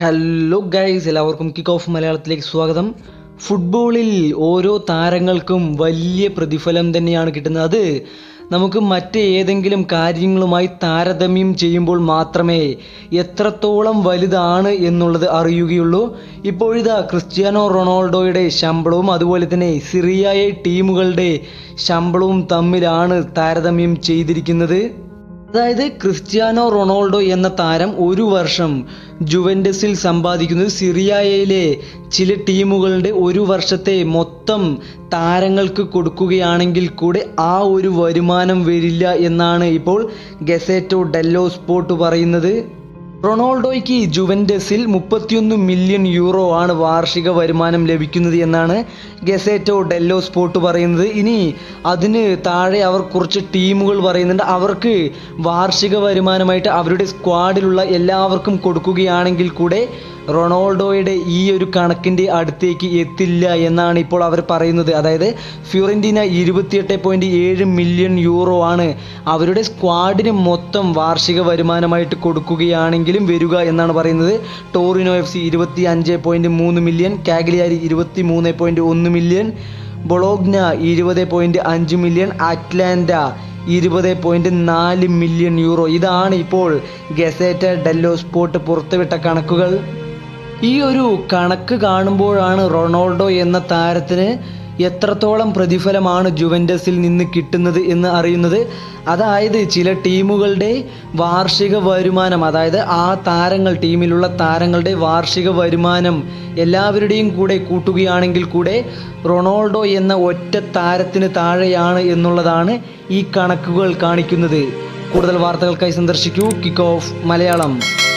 hello guys എല്ലാവർക്കും kick off മലയാളത്തിലേക്ക് സ്വാഗതം ഫുട്ബോളിൽ ഓരോ താരങ്ങൾക്കും വലിയ പ്രതിഫലം തന്നെയാണ് കിട്ടുന്നത് അത് നമുക്ക് മറ്റ് ഏതെങ്കിലും കാര്യങ്ങളുമായി താരതമ്യം ചെയ്യുമ്പോൾ മാത്രമേ എത്രത്തോളം വലുതാണ് എന്നുള്ളത് അറിയുകയുള്ളൂ ഇപ്പോഴിതാ ക്രിസ്ത്യാനോ റൊണാൾഡോയുടെ ശമ്പളവും അതുപോലെ തന്നെ സിറിയായ ടീമുകളുടെ ശമ്പളവും തമ്മിലാണ് താരതമ്യം ചെയ്തിരിക്കുന്നത് അതായത് ക്രിസ്ത്യാനോ റൊണാൾഡോ എന്ന താരം ഒരു വർഷം ജുവൻഡസിൽ സമ്പാദിക്കുന്നത് സിറിയയിലെ ചില ടീമുകളുടെ ഒരു വർഷത്തെ മൊത്തം താരങ്ങൾക്ക് കൊടുക്കുകയാണെങ്കിൽ കൂടെ ആ ഒരു വരുമാനം വരില്ല എന്നാണ് ഇപ്പോൾ ഗസേറ്റോ ഡെല്ലോ സ്പോർട്ട് പറയുന്നത് റൊണാൾഡോയ്ക്ക് ജുവൻഡസിൽ മുപ്പത്തിയൊന്ന് മില്യൺ യൂറോ ആണ് വാർഷിക വരുമാനം ലഭിക്കുന്നത് എന്നാണ് ഗസേറ്റോ ഡെല്ലോ സ്പോർട്ട് പറയുന്നത് ഇനി അതിന് താഴെ അവർ കുറച്ച് ടീമുകൾ പറയുന്നുണ്ട് അവർക്ക് വാർഷിക വരുമാനമായിട്ട് അവരുടെ സ്ക്വാഡിലുള്ള എല്ലാവർക്കും കൊടുക്കുകയാണെങ്കിൽ കൂടെ റൊണാൾഡോയുടെ ഈ ഒരു കണക്കിൻ്റെ അടുത്തേക്ക് എത്തില്ല എന്നാണ് ഇപ്പോൾ അവർ പറയുന്നത് അതായത് ഫ്യൂറന്റീന ഇരുപത്തിയെട്ട് പോയിൻറ്റ് ഏഴ് മില്യൺ യൂറോ ആണ് അവരുടെ സ്ക്വാഡിന് മൊത്തം വാർഷിക വരുമാനമായിട്ട് കൊടുക്കുകയാണെങ്കിലും വരിക എന്നാണ് പറയുന്നത് ടോറിനോ എഫ് സി ഇരുപത്തി അഞ്ച് പോയിൻറ്റ് മൂന്ന് മില്യൺ കാഗ്ലിയാരി ഇരുപത്തി മൂന്ന് പോയിൻറ്റ് ഒന്ന് മില്യൺ ബൊളോഗ്ന ഇരുപത് പോയിൻറ്റ് അഞ്ച് മില്യൺ അറ്റ്ലാന്റ ഇരുപത് പോയിൻറ്റ് നാല് മില്യൺ യൂറോ ഇതാണ് ഇപ്പോൾ ഗസേറ്റ ഡെല്ലോ സ്പോർട്ട് പുറത്തുവിട്ട കണക്കുകൾ ഈ ഒരു കണക്ക് കാണുമ്പോഴാണ് റൊണാൾഡോ എന്ന താരത്തിന് എത്രത്തോളം പ്രതിഫലമാണ് ജുവൻഡസിൽ നിന്ന് കിട്ടുന്നത് എന്ന് അറിയുന്നത് അതായത് ചില ടീമുകളുടെ വാർഷിക വരുമാനം അതായത് ആ താരങ്ങൾ ടീമിലുള്ള താരങ്ങളുടെ വാർഷിക വരുമാനം എല്ലാവരുടെയും കൂടെ കൂട്ടുകയാണെങ്കിൽ കൂടെ റൊണാൾഡോ എന്ന ഒറ്റ താരത്തിന് താഴെയാണ് എന്നുള്ളതാണ് ഈ കണക്കുകൾ കാണിക്കുന്നത് കൂടുതൽ വാർത്തകൾക്കായി സന്ദർശിക്കൂ കിക്ക് ഓഫ് മലയാളം